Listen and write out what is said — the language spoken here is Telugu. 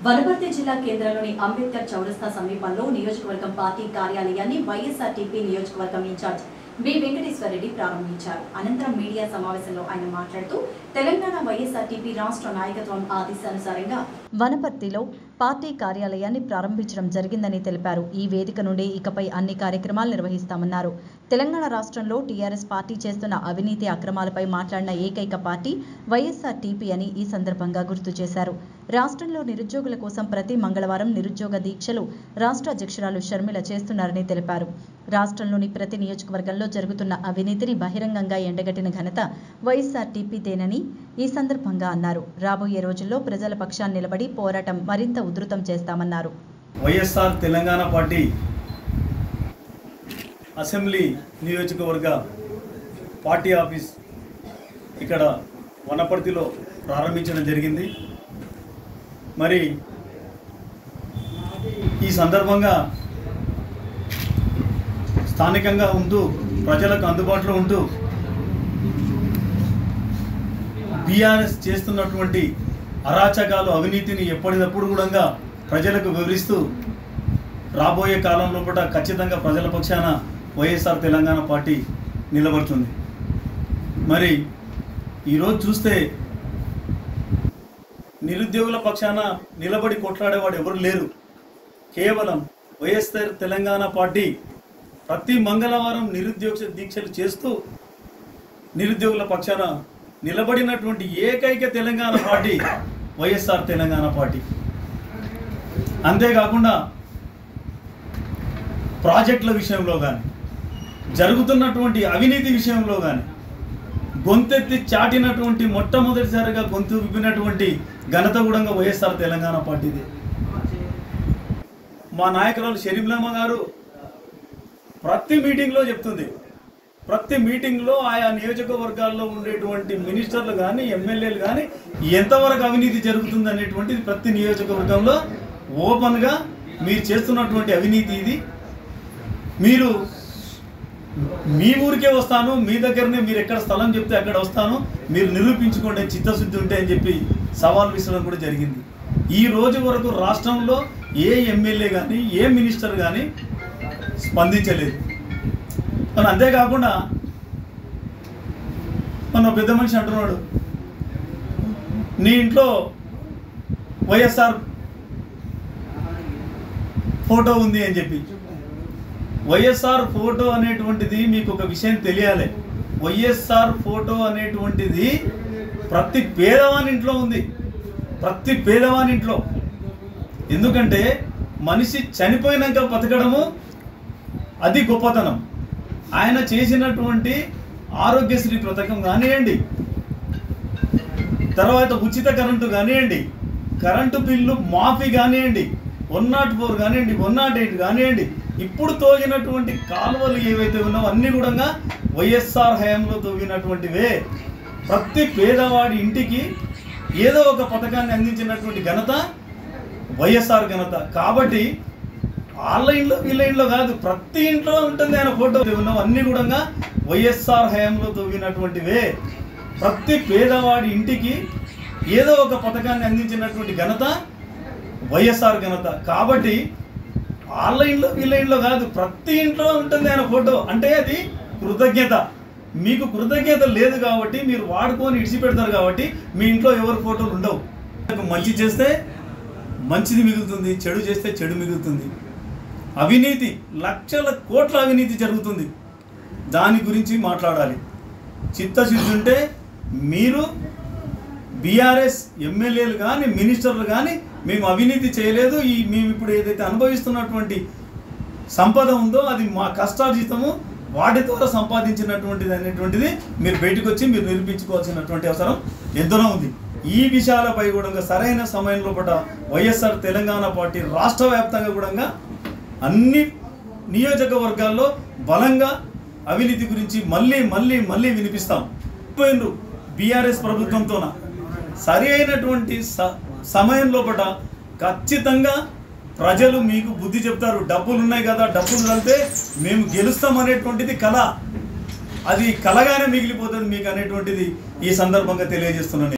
వనపర్తి జిల్లా కేంద్రంలోని అంబేద్కర్ చౌరస్తా సమీపంలో నియోజకవర్గం పార్టీ కార్యాలయాన్ని వైఎస్ఆర్టీపీ నియోజకవర్గం ఇన్ఛార్జ్ బి వెంకటేశ్వరరెడ్డి ప్రారంభించారు అనంతరం మీడియా సమావేశంలో ఆయన మాట్లాడుతూ తెలంగాణ వైఎస్ఆర్టీపీ రాష్ట్ర నాయకత్వం ఆదేశానుసారంగా వనపర్తిలో పార్టీ కార్యాలయాన్ని ప్రారంభించడం జరిగిందని తెలిపారు ఈ వేదిక నుండి ఇకపై అన్ని కార్యక్రమాలు నిర్వహిస్తామన్నారు తెలంగాణ రాష్ట్రంలో టీఆర్ఎస్ పార్టీ చేస్తున్న అవినీతి అక్రమాలపై మాట్లాడిన ఏకైక పార్టీ వైఎస్ఆర్ టీపీ అని ఈ సందర్భంగా గుర్తు చేశారు రాష్ట్రంలో నిరుద్యోగుల కోసం ప్రతి మంగళవారం నిరుద్యోగ దీక్షలు రాష్ట్ర అధ్యక్షురాలు షర్మిల చేస్తున్నారని తెలిపారు రాష్ట్రంలోని ప్రతి నియోజకవర్గంలో జరుగుతున్న అవినీతిని బహిరంగంగా ఎండగట్టిన ఘనత వైఎస్ఆర్ టీపీదేనని ఈ సందర్భంగా అన్నారు రాబోయే రోజుల్లో ప్రజల పక్షాన్ని నిలబడి పోరాటం మరింత ఉధృతం చేస్తామన్నారు వైఎస్ఆర్ తెలంగాణ పార్టీ అసెంబ్లీ నియోజకవర్గ పార్టీ ఆఫీస్ ఇక్కడ వనపర్తిలో ప్రారంభించడం జరిగింది మరి ఈ సందర్భంగా స్థానికంగా ఉంటూ ప్రజలకు అందుబాటులో ఉంటూ బీఆర్ఎస్ చేస్తున్నటువంటి అరాచకాలు అవినీతిని ఎప్పటికప్పుడు కూడా ప్రజలకు వివరిస్తూ రాబోయే కాలంలో కూడా ఖచ్చితంగా ప్రజల పక్షాన వైఎస్ఆర్ తెలంగాణ పార్టీ నిలబడుతుంది మరి ఈరోజు చూస్తే నిరుద్యోగుల పక్షాన నిలబడి కొట్లాడేవాడు ఎవరు లేరు కేవలం వైఎస్ఆర్ తెలంగాణ పార్టీ ప్రతి మంగళవారం నిరుద్యోగ దీక్షలు చేస్తూ నిరుద్యోగుల పక్షాన నిలబడినటువంటి ఏకైక Telangana party YSR Telangana party అంతేకాకుండా ప్రాజెక్టుల విషయంలో కానీ జరుగుతున్నటువంటి అవినీతి విషయంలో కానీ గొంతెత్తి చాటినటువంటి మొట్టమొదటిసారిగా గొంతు విప్పినటువంటి ఘనత కూడా వైఎస్ఆర్ తెలంగాణ పార్టీది మా నాయకురాలు షరీంలమ్మ గారు ప్రతి మీటింగ్లో చెప్తుంది ప్రతి మీటింగ్లో ఆయా నియోజకవర్గాల్లో ఉండేటువంటి మినిస్టర్లు కానీ ఎమ్మెల్యేలు కానీ ఎంతవరకు అవినీతి జరుగుతుంది అనేటువంటిది ప్రతి నియోజకవర్గంలో ఓపెన్గా మీరు చేస్తున్నటువంటి అవినీతి ఇది మీరు మీ ఊరికే వస్తాను మీ దగ్గరనే మీరు ఎక్కడ స్థలం చెప్తే అక్కడ వస్తాను మీరు నిరూపించుకోండి చిత్తశుద్ధి ఉంటే అని చెప్పి సవాల్ విసరడం కూడా జరిగింది ఈ రోజు వరకు రాష్ట్రంలో ఏ ఎమ్మెల్యే కానీ ఏ మినిస్టర్ కానీ స్పందించలేదు మరి అంతేకాకుండా మన పెద్ద మనిషి అంటున్నాడు నీ ఇంట్లో వైఎస్ఆర్ ఫోటో ఉంది అని చెప్పి వైఎస్ఆర్ ఫోటో అనేటువంటిది మీకు ఒక విషయం తెలియాలి వైఎస్ఆర్ ఫోటో అనేటువంటిది ప్రతి పేదవాని ఇంట్లో ఉంది ప్రతి పేదవాని ఇంట్లో ఎందుకంటే మనిషి చనిపోయినాక బతకడము అది గొప్పతనం ఆయన చేసినటువంటి ఆరోగ్యశ్రీ పథకం కానివ్వండి తర్వాత ఉచిత కరెంటు కానివ్వండి కరెంటు బిల్లు మాఫీ కానివ్వండి వన్ నాట్ ఫోర్ కానివ్వండి వన్ నాట్ ఎయిట్ కానివ్వండి ఇప్పుడు తోగినటువంటి కాలువలు ఏవైతే ఉన్నావో అన్నీ కూడా వైఎస్ఆర్ హయాంలో తోగినటువంటివే ప్రతి పేదవాడి ఇంటికి ఏదో ఒక పథకాన్ని అందించినటువంటి ఘనత వైఎస్ఆర్ ఘనత కాబట్టి వాళ్ళ ఇంట్లో వీళ్ళ ఇంట్లో కాదు ప్రతి ఇంట్లో ఉంటుంది ఆయన ఫోటో ఉన్నాం అన్ని కూడా వైఎస్ఆర్ హయాంలో తవ్వినటువంటివే ప్రతి పేదవాడి ఇంటికి ఏదో ఒక పథకాన్ని అందించినటువంటి ఘనత వైఎస్ఆర్ ఘనత కాబట్టి వాళ్ళ ఇంట్లో వీళ్ళ ఇంట్లో కాదు ప్రతి ఇంట్లో ఉంటుంది ఆయన ఫోటో అంటే అది కృతజ్ఞత మీకు కృతజ్ఞత లేదు కాబట్టి మీరు వాడుకొని ఇడిచిపెడతారు కాబట్టి మీ ఇంట్లో ఎవరి ఫోటోలు ఉండవు మంచి చేస్తే మంచిది మిగులుతుంది చెడు చేస్తే చెడు మిగులుతుంది అవినీతి లక్షల కోట్ల అవినీతి జరుగుతుంది దాని గురించి మాట్లాడాలి చిత్తశుద్ధి ఉంటే మీరు బీఆర్ఎస్ ఎమ్మెల్యేలు కానీ మినిస్టర్లు కానీ మేము అవినీతి చేయలేదు ఈ మేము ఇప్పుడు ఏదైతే అనుభవిస్తున్నటువంటి సంపద ఉందో అది మా కష్టార్జితము వాటి ద్వారా సంపాదించినటువంటిది అనేటువంటిది మీరు బయటకు వచ్చి మీరు నిరూపించుకోవాల్సినటువంటి అవసరం ఎంతనో ఉంది ఈ విషయాలపై కూడా సరైన సమయంలో పట వైఎస్ఆర్ తెలంగాణ పార్టీ రాష్ట్ర వ్యాప్తంగా కూడా అన్ని నియోజకవర్గాల్లో బలంగా అవినీతి గురించి మళ్ళీ మళ్ళీ మళ్ళీ వినిపిస్తాం పోయినరు బీఆర్ఎస్ ప్రభుత్వంతోన సరి అయినటువంటి స సమయం లోపల ఖచ్చితంగా ప్రజలు మీకు బుద్ధి చెప్తారు డబ్బులు ఉన్నాయి కదా డబ్బులు కలితే మేము గెలుస్తాం అనేటువంటిది కళ అది కలగానే మిగిలిపోతుంది మీకు అనేటువంటిది ఈ సందర్భంగా తెలియజేస్తున్నాను